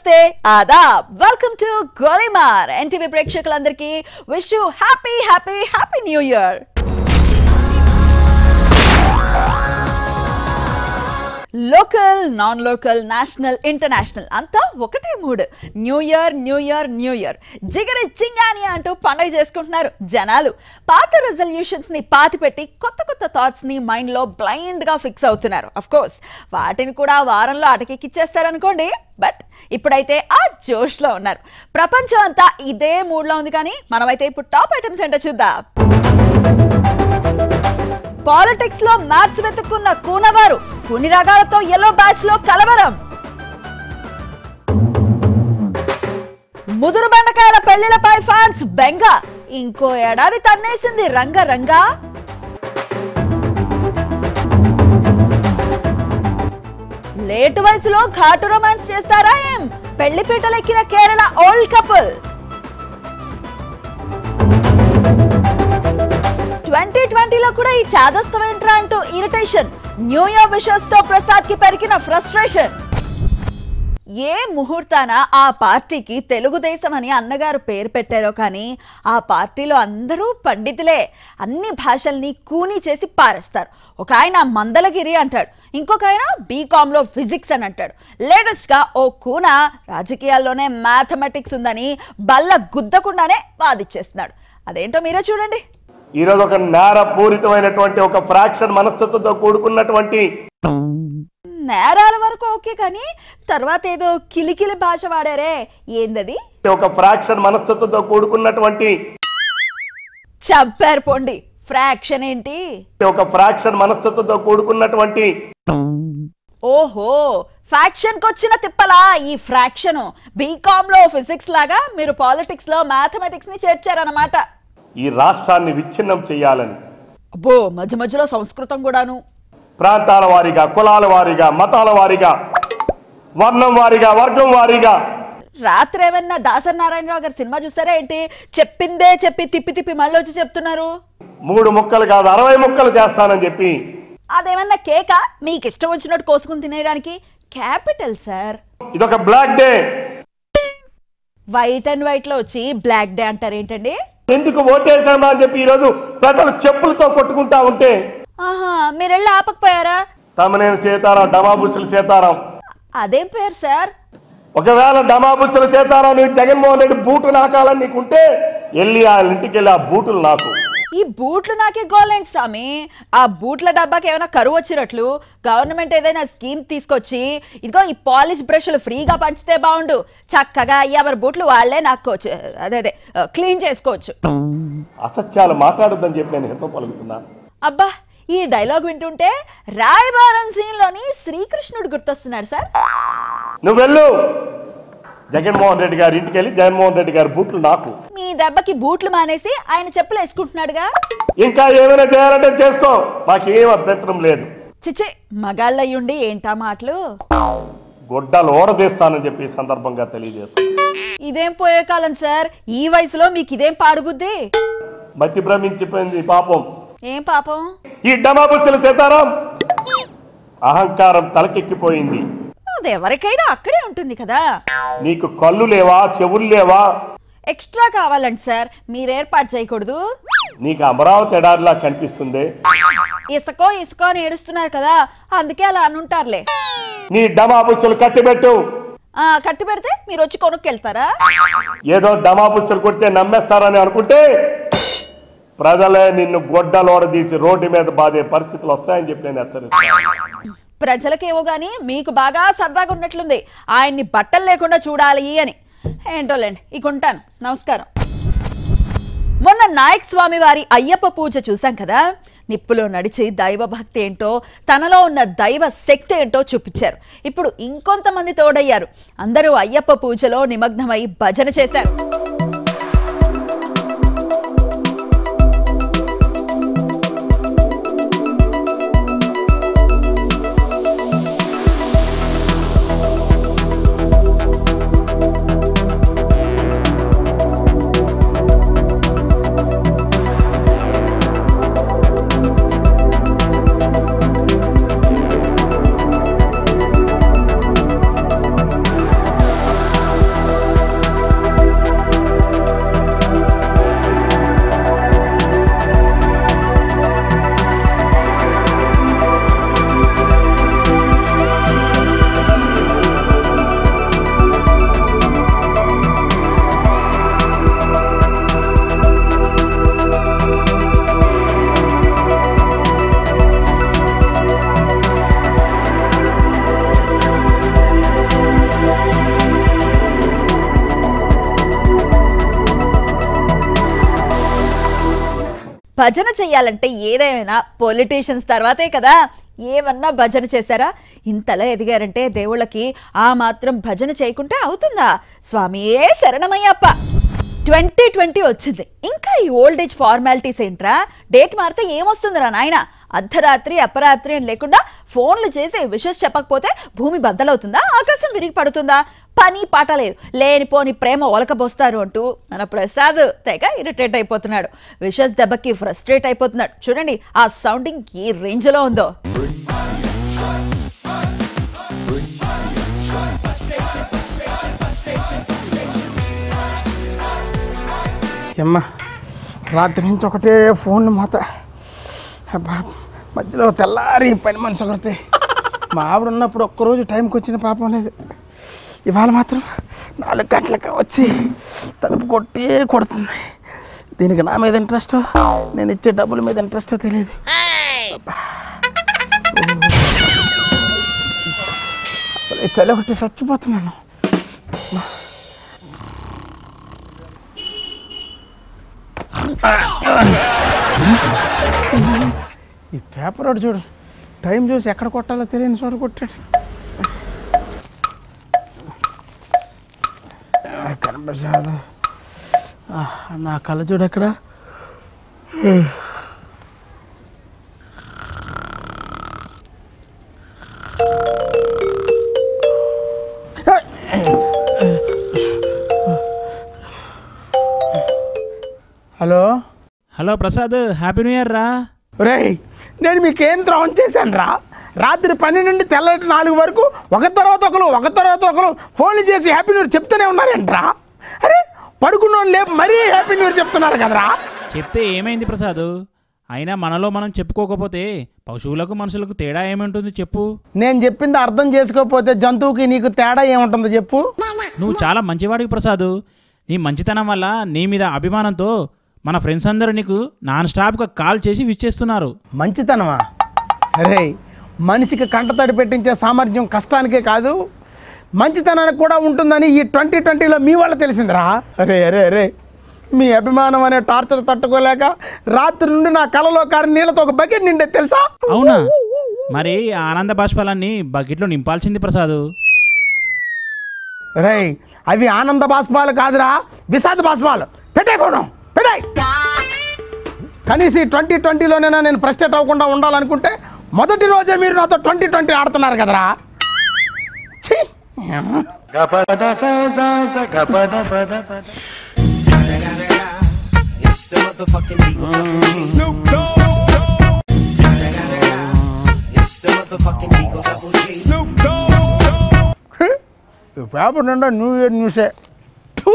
నమస్తే ఆదాబ్ welcome to Golimaar NTV ప్రేక్షకులందరికీ wish you happy happy happy new year local non local national international అంతా ఒకటే mood new year new year new year జిగరి చింగాని అంటూ పండగ చేసుకుంటున్నారు జనాలు పాత రెజల్యూషన్స్ ని పాతి పెట్టి కొత్త కొత్త థాట్స్ ని మైండ్ లో బ్లైండ్ గా ఫిక్స్ అవుతున్నారు అఫ్ కోర్స్ వాటిని కూడా వారంలో అటకెక్కిచ్చేస్తారనుకోండి బట్ ఇప్పుడైతే ఆ జోష్ లో ఉన్నారు ప్రపంచం అంతా ఇదే మూడ్ లో ఉంది కానీ మనమైతే ఇప్పుడు టాప్ ఐటమ్స్ ఏంటో చూద్దాం పాలిటిక్స్ లో మ్యాథ్స్ వెతుక్కున్న కూనవారు కుని రాగాలతో ఎల్లో బ్యాచ్ లో కలవరం ముదురు బండకాయల పెళ్లిలపై ఫ్యాన్స్ బెంగ ఇంకో ఏడాది తన్నేసింది రంగ రంగా లేటు వయసులో ఘాటు రొమాన్స్ చేస్తారా ఏం పెళ్లి పీటలెక్కిన కేరళ ఓల్డ్ కపుల్ ట్వంటీ ట్వంటీలో కూడా ఈ చాదస్తం ఏంట్రా అంటూ ఇరిటేషన్ న్యూ ఇయర్ విషెస్ తో ప్రసాద్ కి పెరిగిన ఫ్రస్ట్రేషన్ ఏ ముహూర్తాన ఆ పార్టీకి తెలుగుదేశం అని అన్నగారు పేరు పెట్టారో కానీ ఆ పార్టీలో అందరూ పండితులే అన్ని భాషల్ని కూనీ చేసి పారేస్తారు ఒక ఆయన మందలగిరి అంటాడు ఇంకొక ఆయన బీకామ్లో ఫిజిక్స్ అని అంటాడు లేటెస్ట్గా ఓ కూన రాజకీయాల్లోనే మ్యాథమెటిక్స్ ఉందని బల్ల గుద్దకుండానే వాదిచ్చేస్తున్నాడు అదేంటో మీరే చూడండి ఈరోజు ఒక నేరపూరితమైనటువంటి ఒక ఫ్రాక్షన్ మనస్తత్వంతో కూడుకున్నటువంటి నేరాల వరకు ఓకే కానీ తర్వాత ఏదో కిలికిలి భాష వాడారే ఏందది ఒక ఫ్రాక్షన్ మనస్తత్వంతో కూడుకున్నటువంటి చంపారు పోండి ఫ్రాక్షన్ ఏంటి ఒక ఫ్రాక్షన్ మనస్తత్వంతో కూడుకున్నటువంటి ఓహో ఫ్యాక్షన్ వచ్చిన తిప్పలా ఈ ఫ్రాక్షన్ బీకామ్ లో ఫిజిక్స్ లాగా మీరు పాలిటిక్స్ లో మ్యాథమెటిక్స్ ని చేర్చారన్నమాట ఈ రాష్ట్రాన్ని విచ్ఛిన్నం చేయాలని అబ్బో మధ్య మధ్యలో సంస్కృతం కూడాను ప్రాంతాల వారీగా కులాల వారీగా మతాల వారీగా వర్ణం వారీగా వర్గం వారీగా రాత్రి ఏమన్నా దాసరి నారాయణరావు గారి సినిమా చూసారా ఏంటి చెప్పిందే చెప్పి తిప్పి తిప్పి మళ్ళీ వచ్చి చెప్తున్నారు మూడు ముక్కలు కాదు అరవై ముక్కలు చేస్తానని చెప్పి అదేమన్నా కేక మీకు ఇష్టం వచ్చినట్టు కోసుకుని తినేయడానికి క్యాపిటల్ సార్ ఇదొక black day white and white లో వచ్చి బ్లాక్ డే అంటారు ఏంటండి ఎందుకు ఓటేసామా అని చెప్పి ఈరోజు ప్రజలు చెప్పులతో కొట్టుకుంటా ఉంటే ఆహా మీరు వెళ్ళి ఆపకపోయారా తమనేని సీతారాం డమాబుచ్చుల సీతారాం అదేం పేరు సార్ ఒకవేళ డమాబుచ్చుల సీతారాం నీకు జగన్మోహన్ రెడ్డి బూటు నాకాలని నీకుంటే వెళ్ళి ఆ ఇంటికి వెళ్ళి ఆ బూటులు నాకు ఈ బూట్లు నాకే గోలేంటి స్వామి ఆ బూట్ల డబ్బాకి ఏమైనా కరువు వచ్చినట్లు గవర్నమెంట్ ఏదైనా స్కీమ్ తీసుకొచ్చి ఇదిగో ఈ పాలిష్ బ్రష్లు ఫ్రీగా పంచితే బాగుండు చక్కగా ఎవరి బూట్లు వాళ్ళే నాక్కోవచ్చు అదే అదే క్లీన్ చేసుకోవచ్చు అసత్యాలు మాట్లాడొద్దని చెప్పి నేను హితం పలుకుతున్నాను అబ్బా ఈ డైలాగ్ వింటుంటే రాయబారం సీన్లోని శ్రీకృష్ణుడు గుర్తొస్తున్నాడు సార్ నువ్వు వెళ్ళు జగన్మోహన్ రెడ్డి గారి ఇంటికి వెళ్ళి జగన్మోహన్ రెడ్డి గారి బూట్లు నాకు మీ దెబ్బకి బూట్లు మానేసి ఆయన చెప్పులు వేసుకుంటున్నాడుగా ఇంకా ఏమైనా చేయాలంటే చేసుకో మాకేం అభ్యంతరం లేదు చిచ్చే మగాళ్ళయ్యుండి ఏంటా మాటలు గొడ్డలు ఓడదీస్తానని చెప్పి ఈ సందర్భంగా తెలియజేస్తాను ఇదేం పోయే కాలం సార్ ఈ వయసులో మీకు ఇదేం పాడుబుద్ధి మతి భ్రమించిపోయింది ఈ పాపం ఏం పాపం ఈ డమాబుచ్చుల సీతారాం అహంకారం తలకెక్కిపోయింది అది ఎవరికైనా అక్కడే ఉంటుంది కదా నీకు కళ్ళు లేవా చెవులు లేవా ఎక్స్ట్రా కావాలండి సార్ మీరు ఏర్పాటు చేయకూడదు నీకు అమరావతి ఎడారిలా కనిపిస్తుంది ఇసుకో ఇసుకో అని ఏడుస్తున్నారు కదా అందుకే అలా అనుంటారులే నీ డమాబుచ్చులు కట్టిబెట్టు ఆ, కట్టి పెడితే మీరు వచ్చి కొనుక్కెళ్తారా ఏదో డమాబుచ్చులు కొడితే నమ్మేస్తారని అనుకుంటే ప్రజలే నిన్ను గొడ్డలోడ తీసి రోడ్డు మీద బాధే పరిస్థితులు వస్తాయని చెప్పి నేను హెచ్చరిస్తాను ప్రజలకేమో గాని మీకు బాగా సరదాగా ఉన్నట్లుంది ఆయన్ని బట్టలు లేకుండా చూడాలి అని ఏంటోలేండి ఇక ఉంటాను నమస్కారం మొన్న నాయక్ స్వామి వారి అయ్యప్ప పూజ చూశాం కదా నిప్పులో నడిచి దైవ భక్తి ఏంటో తనలో ఉన్న దైవ శక్తి ఏంటో చూపించారు ఇప్పుడు ఇంకొంతమంది తోడయ్యారు అందరూ అయ్యప్ప పూజలో నిమగ్నమై భజన చేశారు భజన చెయ్యాలంటే ఏదేమైనా పొలిటీషియన్స్ తర్వాతే కదా ఏమన్నా భజన చేశారా ఇంతలా ఎదిగారంటే దేవుళ్ళకి ఆ మాత్రం భజన చేయకుంటే అవుతుందా స్వామియే శరణమయ్యప్ప ట్వంటీ ట్వంటీ వచ్చింది ఇంకా ఈ ఓల్డ్ ఏజ్ ఫార్మాలిటీస్ ఏంట్రా డేట్ మారితే ఏమొస్తుందిరా నాయన అర్ధరాత్రి అపరాత్రి అని లేకుండా ఫోన్లు చేసి విషెస్ చెప్పకపోతే భూమి బద్దలవుతుందా ఆకాశం విరిగి పడుతుందా పని పాట లేదు లేనిపోని ప్రేమ ఒలకబోస్తారు అంటూ మన ప్రసాద్ తెగ ఇరిటేట్ అయిపోతున్నాడు విషెస్ దెబ్బకి ఫ్రస్ట్రేట్ అయిపోతున్నాడు చూడండి ఆ సౌండింగ్ ఏ రేంజ్లో ఉందో అమ్మ రాత్రి నుంచి ఒకటే ఫోన్ మాత అబ్బా, మధ్యలో తెల్లారి పని మనిషి ఒకరితే మా ఆవిడ ఉన్నప్పుడు ఒక్కరోజు టైంకి వచ్చిన పాపం లేదు ఇవాళ మాత్రం నాలుగు గంటలకు వచ్చి తలుపు కొట్టి కొడుతుంది దీనికి నా మీద ఇంట్రెస్ట్ నేను ఇచ్చే డబ్బుల మీద ఇంట్రెస్ట్ తెలియదు అబ్బా. అసలు ఈ చలి ఒకటి చచ్చిపోతున్నాను ఈ పేపర్ ఒకటి చూడు టైం చూసి ఎక్కడ కొట్టాలో తెలియని చోట కొట్టాడు ఆ, కనపడదు ఆ, నా కళ్ళ చూడు ఎక్కడ hello hello Prasad happy new year రా రేయ్ నేను మీకేం ద్రోహం చేశాను రా రాత్రి పన్నెండు నుండి తెల్లటి నాలుగు వరకు ఒక తర్వాత ఒకరు ఒక తర్వాత ఒకరు ఫోన్లు చేసి హ్యాపీ న్యూ ఇయర్ చెప్తూనే ఉన్నారంట్రా అరే పడుకున్నోళ్ళు లేపు మరీ హ్యాపీ న్యూ ఇయర్ చెప్తున్నారు కదరా చెప్తే ఏమైంది ప్రసాద్ అయినా మనలో మనం చెప్పుకోకపోతే పశువులకు మనుషులకు తేడా ఏముంటుంది చెప్పు నేను చెప్పింది అర్థం చేసుకోకపోతే జంతువుకి నీకు తేడా ఏముంటుందో చెప్పు నువ్వు చాలా మంచివాడివి ప్రసాద్ నీ మంచితనం వల్ల నీ మీద అభిమానంతో మన ఫ్రెండ్స్ అందరూ నీకు నాన్ స్టాప్గా కాల్ చేసి విష్ చేస్తున్నారు మంచితనమా అరే మనిషికి కంటతడి పెట్టించే సామర్థ్యం కష్టానికే కాదు మంచితనానికి కూడా ఉంటుందని ఈ ట్వంటీ ట్వంటీలో మీ వల్ల తెలిసిందిరా అరే అరే అరే మీ అభిమానం అనే టార్చర్ తట్టుకోలేక రాత్రి నుండి నా కలలో కారి నీళ్ళతో ఒక బకెట్ నిండే తెలుసా అవునా మరి ఆ ఆనంద బాష్పాలన్నీ బకెట్లో నింపాల్సింది ప్రసాద్ రే అవి ఆనంద బాష్పాలు కాదురా విషాద బాష్పాలు పెట్టే ఫోను పెట్టాయి కనీసం ఈ ట్వంటీ ట్వంటీలోనైనా నేను ఫ్రస్ట్రేట్ అవ్వకుండా ఉండాలనుకుంటే మొదటి రోజే మీరు నాతో ట్వంటీ ట్వంటీ ఆడుతున్నారు కదరా ఛీ! ఈ పేపర్ నిండా న్యూ ఇయర్ న్యూసే థు.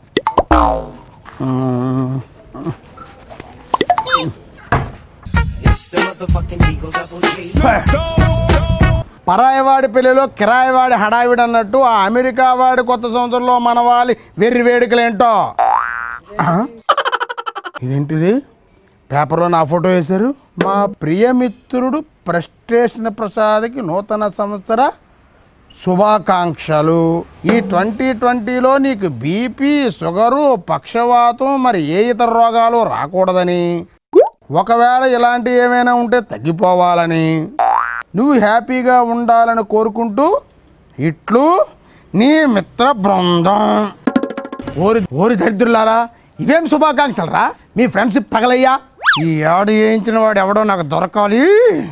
పరాయవాడి పెళ్లిలో కిరాయివాడి హడావిడి అన్నట్టు ఆ అమెరికా వాడి కొత్త సంవత్సరంలో మన వాలి వెర్రి వేడుకలేంటో ఆ? ఇదేంటిది పేపర్లో నా ఫోటో వేశారు మా ప్రియమిత్రుడు ప్రస్టేషన్ ప్రసాద్కి నూతన సంవత్సర శుభాకాంక్షలు ఈ ట్వంటీ ట్వంటీలో నీకు బీపీ షుగరు పక్షవాతం మరి ఏ ఇతర రోగాలు రాకూడదని ఒకవేళ ఇలాంటి ఏమైనా ఉంటే తగ్గిపోవాలని నువ్వు హ్యాపీగా ఉండాలని కోరుకుంటూ ఇట్లు నీ మిత్ర బృందం ఓరి ఓరి దరిద్రులారా ఇవేం శుభాకాంక్షలు రా మీ ఫ్రెండ్షిప్ పగలయ్యా ఈ ఏడు వేయించిన వాడు ఎవడో నాకు దొరకాలి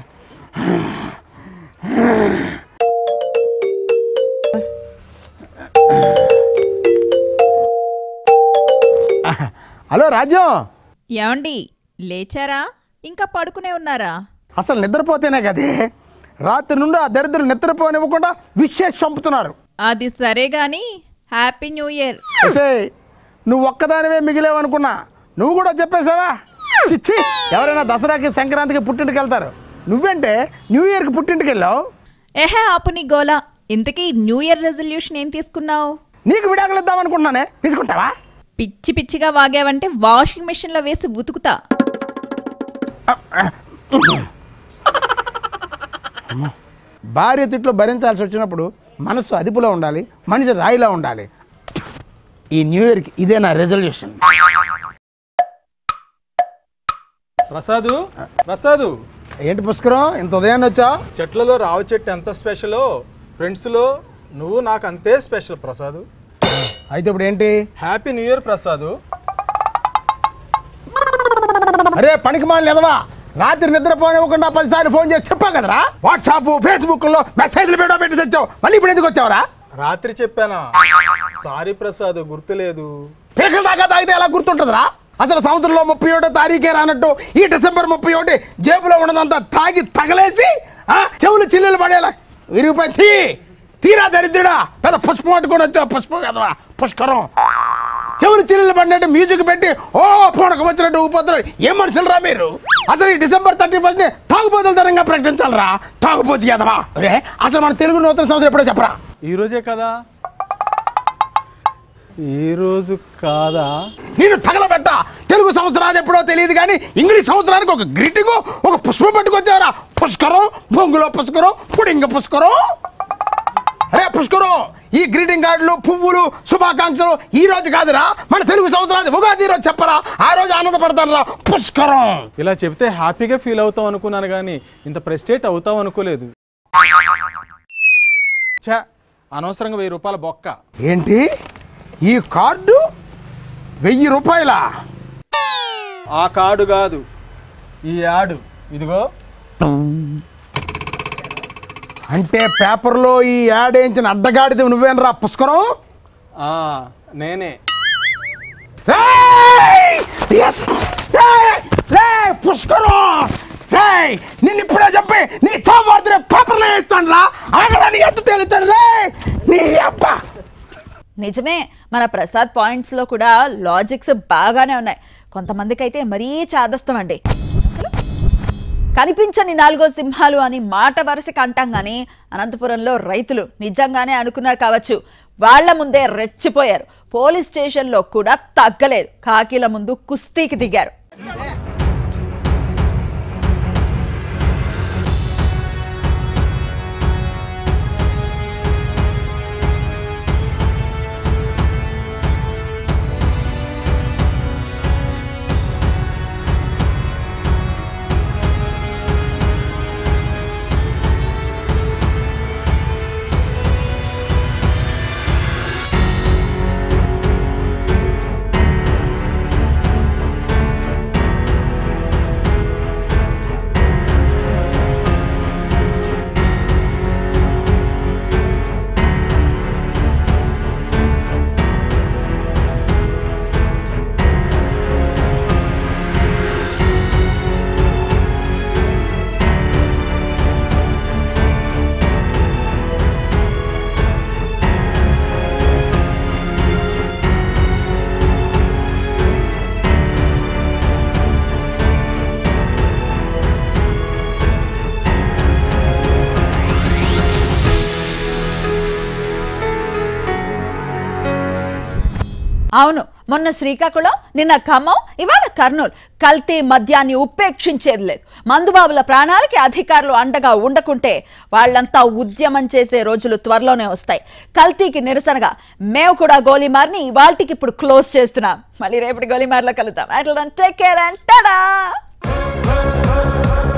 హలో రాజ్యం ఏమండి లేచారా ఇంకా పడుకునే ఉన్నారా అసలు నిద్రపోతేనే కదే రాత్రి నుండి ఆ దరిద్రులు నిద్రపోనివ్వకుండా విషేష్ చంపుతున్నారు అది సరే గాని హ్యాపీ న్యూ ఇయర్ ఒసేయ్, నువ్వు ఒక్కదానివే మిగిలేవనుకున్నా నువ్వు కూడా చెప్పేశావా చిచ్చి ఎవరైనా దసరాకి సంక్రాంతికి పుట్టింటికి వెళ్తారు నువ్వేంటే న్యూ ఇయర్కి పుట్టింటికి వెళ్ళావు ఎహే ఆపు నీ గోలా ఇంతకీ న్యూ ఇయర్ రెజల్యూషన్ ఏం తీసుకున్నావు నీకు విడాకులు ఇద్దాం అనుకున్నానే తీసుకుంటావా పిచ్చి పిచ్చిగా వాగావంటే వాషింగ్ మెషిన్లో వేసి ఉతుకుతా భార్య తిట్లు భరించాల్సి వచ్చినప్పుడు మనసు అదుపులో ఉండాలి మనిషి రాయిలా ఉండాలి ఈ న్యూ ఇయర్కి ఇదే నా రెజల్యూషన్ ప్రసాదు ప్రసాదు ఏంటి పుష్కరం ఇంత ఉదయాన్నే వచ్చా చెట్లలో రావి చెట్టు ఎంత స్పెషలో ఫ్రెండ్స్లో నువ్వు నాకు అంతే స్పెషల్ ప్రసాదు అయితే ఇప్పుడు ఏంటి హ్యాపీ న్యూ ఇయర్ ప్రసాదు అరే పనికి మాలిన ఎదవా రాత్రి నిద్రపోనివ్వకుండా పదిసార్లు ఫోన్ చేసి చెప్పా కదరా వాట్సాప్ ఫేస్బుక్ లో మెసేజ్లు పెట్టో పెట్టి తెచ్చావు మళ్ళీ ఇప్పుడు ఎందుకు వచ్చావురా రాత్రి చెప్పానా సారీ ప్రసాద్ గుర్తులేదు పీకల దాకా తాగితే ఎలా గుర్తుంటుందిరా అసలు సంవత్సరంలో ముప్పై ఒకటో తారీఖే రానట్టు ఈ డిసెంబర్ ముప్పై ఒకటి జేబులో ఉన్నదంతా తాగి తగలేసి ఆ, చెవులు చిల్లులు పడేలా విరిగిపోయి తీ తీరా దరిద్రుడా పెద్ద పుష్పం పట్టుకొని వచ్చావు పుష్పం కదవా పుష్కరం చెవులు చిల్లులు పడినట్టు మ్యూజిక్ పెట్టి ఓ పూనకం వచ్చినట్టు ఊపోతున్నారు ఏం మనుషులరా మీరు అసలు ఈ డిసెంబర్ థర్టీ ఫస్ట్ తాగుబోతుల తరంగా ప్రకటించాలరా తాగుబోతు కదవా రే అసలు మన తెలుగు నూతన సంవత్సరం ఎప్పుడో చెప్పరా ఈ రోజే కదా ఈ రోజు కాదా నేను తగలబెట్ట తెలుగు సంవత్సరాలు ఎప్పుడో తెలియదు కానీ ఇంగ్లీష్ సంవత్సరానికి ఒక గ్రీటింగ్ ఒక పుష్పం పట్టుకొచ్చారా పుష్కరం బొంగులో పుష్కరం పుడింగ పుష్కరం అరే పుష్కరం ఈ గ్రీటింగ్ కార్డులు పువ్వులు శుభాకాంక్షలు ఈ రోజు కాదురా మన తెలుగు సంవత్సరాది ఉగాది రోజు చెప్పరా ఆ రోజు ఆనందపడతాను రా పుష్కరం ఇలా చెప్తే హ్యాపీగా ఫీల్ అవుతాం అనుకున్నాను కానీ ఇంత ప్రెస్టేట్ అవుతాం అనుకోలేదు ఛా అనవసరంగా వెయ్యి రూపాయల బొక్క ఏంటి ఈ కార్డు వెయ్యి రూపాయల ఆ కార్డు కాదు ఈ యాడు ఇదిగో అంటే పేపర్లో ఈ యాడ్ వేయించిన అడ్డగాడిది నువ్వేనరా పుష్కరం ఆ, నేనే రేయ్! Yes! రేయ్! రేయ్! పుష్కరం రేయ్! నిన్ను ఇప్పుడే చెప్పి నీ చావార్తనే పేపర్లో వేస్తాను రా ఆగడానికి ఎట్టు తేలుతాను రే నీ అబ్బా నిజమే మన ప్రసాద్ పాయింట్స్ లో కూడా లాజిక్స్ బాగానే ఉన్నాయి కొంతమందికి అయితే మరీ చాదస్తం అండి కనిపించని నాలుగో సింహాలు అని మాట వరుసకి అంటాం కానీ అనంతపురంలో రైతులు నిజంగానే అనుకున్నారు కావచ్చు వాళ్ళ ముందే రెచ్చిపోయారు పోలీస్ స్టేషన్లో కూడా తగ్గలేదు కాకీల ముందు కుస్తీకి దిగారు అవును మొన్న శ్రీకాకుళం నిన్న ఖమ్మం ఇవాళ కర్నూలు కల్తీ మద్యాన్ని ఉపేక్షించేది లేదు మందుబాబుల ప్రాణాలకి అధికారులు అండగా ఉండకుంటే వాళ్ళంతా ఉద్యమం చేసే రోజులు త్వరలోనే వస్తాయి కల్తీకి నిరసనగా మేము కూడా గోలీమార్ని ఇవాళకి ఇప్పుడు క్లోజ్ చేస్తున్నాం మళ్ళీ రేపటి గోలీమార్లో కలుద్దాం అట్లా టేక్ కేర్ అండ్ టడా